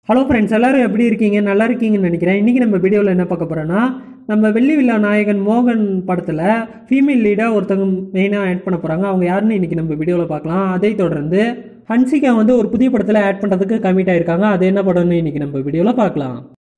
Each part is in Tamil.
ஹலோ ஃப்ரெண்ட்ஸ் எல்லாரும் எப்படி இருக்கீங்க நல்லா இருக்கீங்கன்னு நினைக்கிறேன் இன்றைக்கி நம்ம வீடியோவில் என்ன பார்க்க போகிறோன்னா நம்ம வெள்ளி விழா நாயகன் மோகன் படத்தில் ஃபீமேல் லீடாக ஒருத்தவங்க மெயினாக ஆட் பண்ண போகிறாங்க அவங்க யாருன்னு இன்றைக்கி நம்ம வீடியோவில் பார்க்கலாம் அதை தொடர்ந்து ஹன்சிகா வந்து ஒரு புதிய படத்தில் ஆட் பண்ணுறதுக்கு கமிட் ஆயிருக்காங்க அது என்ன படம்னு இன்றைக்கி நம்ம வீடியோவில் பார்க்கலாம்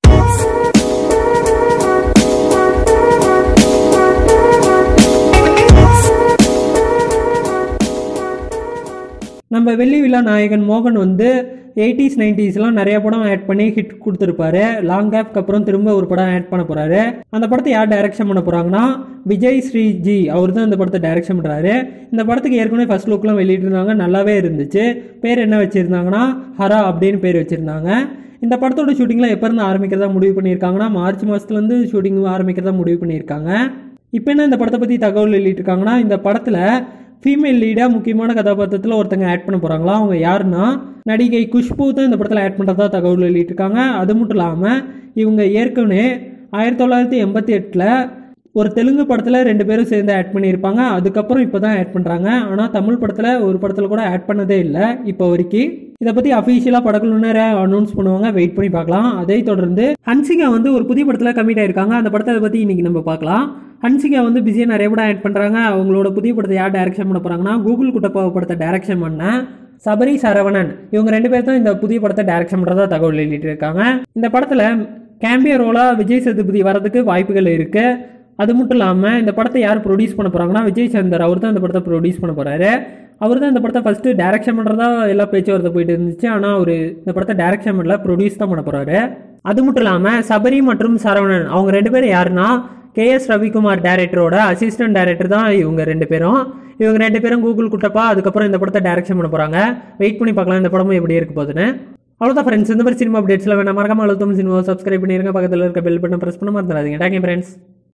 நம்ம வெள்ளி விழா நாயகன் மோகன் வந்து எயிட்டிஸ் நைன்டிஸ்லாம் நிறைய படம் ஆட் பண்ணி ஹிட் கொடுத்துருப்பாரு லாங் கேப்க்கு அப்புறம் திரும்ப ஒரு படம் ஆட் பண்ண போறாரு அந்த படத்தை யார் டைரக்ஷன் பண்ண போறாங்கன்னா விஜய் ஸ்ரீஜி அவர் தான் இந்த படத்தை டைரக்ஷன் பண்றாரு இந்த படத்துக்கு ஏற்கனவே ஃபர்ஸ்ட் லுக்லாம் வெளியிட்டிருந்தாங்க நல்லாவே இருந்துச்சு பேர் என்ன வச்சிருந்தாங்கன்னா ஹரா அப்படின்னு பேர் வச்சிருந்தாங்க இந்த படத்தோட ஷூட்டிங்லாம் எப்போ இருந்து ஆரம்பிக்கிறதா முடிவு பண்ணியிருக்காங்கன்னா மார்ச் மாதத்துலேருந்து ஷூட்டிங் ஆரம்பிக்கிறதா முடிவு பண்ணியிருக்காங்க இப்போ என்ன இந்த படத்தை பற்றி தகவல் வெளியிட்டிருக்காங்கன்னா இந்த படத்தில் ஃபீமேல் லீடாக முக்கியமான கதாபாத்திரத்தில் ஒருத்தங்க ஆட் பண்ண போகிறாங்களா அவங்க யாருன்னா நடிகை குஷ்பு தான் இந்த படத்தில் ஆட் பண்ணுறதா தகவல் வெளியிட்டிருக்காங்க அது மட்டும் இல்லாமல் இவங்க ஏற்கனவே ஆயிரத்தி தொள்ளாயிரத்தி எண்பத்தி எட்டில் ஒரு தெலுங்கு படத்தில் ரெண்டு பேரும் சேர்ந்து ஆட் பண்ணியிருப்பாங்க அதுக்கப்புறம் இப்போ தான் ஆட் பண்ணுறாங்க ஆனால் தமிழ் படத்தில் ஒரு படத்தில் கூட ஆட் பண்ணதே இல்லை இப்போ வரைக்கும் இதை பற்றி அஃபீஷியலாக படக்குழுவினரை அனௌன்ஸ் பண்ணுவாங்க வெயிட் பண்ணி பார்க்கலாம் அதை தொடர்ந்து ஹன்சிகா வந்து ஒரு புதிய படத்தில் கமிட் ஆயிருக்காங்க அந்த படத்தை பற்றி இன்னைக்கு நம்ம பார்க்கலாம் ஹன்சிகா வந்து பிஸியாக நிறைய படம் ஆட் பண்ணுறாங்க அவங்களோட புதிய படத்தை யார் டைரக்ஷன் பண்ண போகிறாங்கன்னா கூகுள் குட்டப்பா படத்தை டைரக்ஷன் பண்ண சபரி சரவணன் இவங்க ரெண்டு பேர் தான் இந்த புதிய படத்தை டைரக்ஷன் பண்ணுறதா தகவல் வெளியிட்டு இருக்காங்க இந்த படத்தில் கேம்பியர் ரோலாக விஜய் சேதுபதி வரதுக்கு வாய்ப்புகள் இருக்குது அது மட்டும் இல்லாமல் இந்த படத்தை யார் ப்ரொடியூஸ் பண்ண போகிறாங்கன்னா விஜய் சந்தர் அவர் தான் இந்த படத்தை ப்ரொடியூஸ் பண்ண போகிறாரு அவர் தான் இந்த படத்தை ஃபஸ்ட்டு டைரக்ஷன் பண்ணுறதா எல்லா பேச்சுவார்த்தை போயிட்டு இருந்துச்சு ஆனால் அவர் இந்த படத்தை டைரக்ஷன் பண்ணல ப்ரொடியூஸ் தான் பண்ண போகிறாரு அது மட்டும் இல்லாமல் சபரி மற்றும் சரவணன் அவங்க ரெண்டு பேரும் யாருன்னா கேஎஸ் ரவிக்குமார் டேரக்டரோட அசிஸ்டன்ட் டேரக்டர் தான் இவங்க ரெண்டு பேரும் இவங்க ரெண்டு பேரும் கூகுள் குட்டப்பா அதுக்கப்புறம் இந்த படத்தை டைரக்ஷன் பண்ண போகிறாங்க வெயிட் பண்ணி பார்க்கலாம் இந்த படமும் எப்படி இருக்க போகுதுன்னு அவ்வளோதான் ஃப்ரெண்ட்ஸ் இந்த மாதிரி சினிமா அப்டேட்ஸில் வேணா மறக்காம அழுத்தம் சினிமா சப்ஸ்கிரைப் பண்ணிருங்க பக்கத்தில் இருக்க பெல் பட்டன் ப்ரெஸ் பண்ண மறந்துடாதீங்க தேங்க்யூ ஃப்ரெண்ட்ஸ்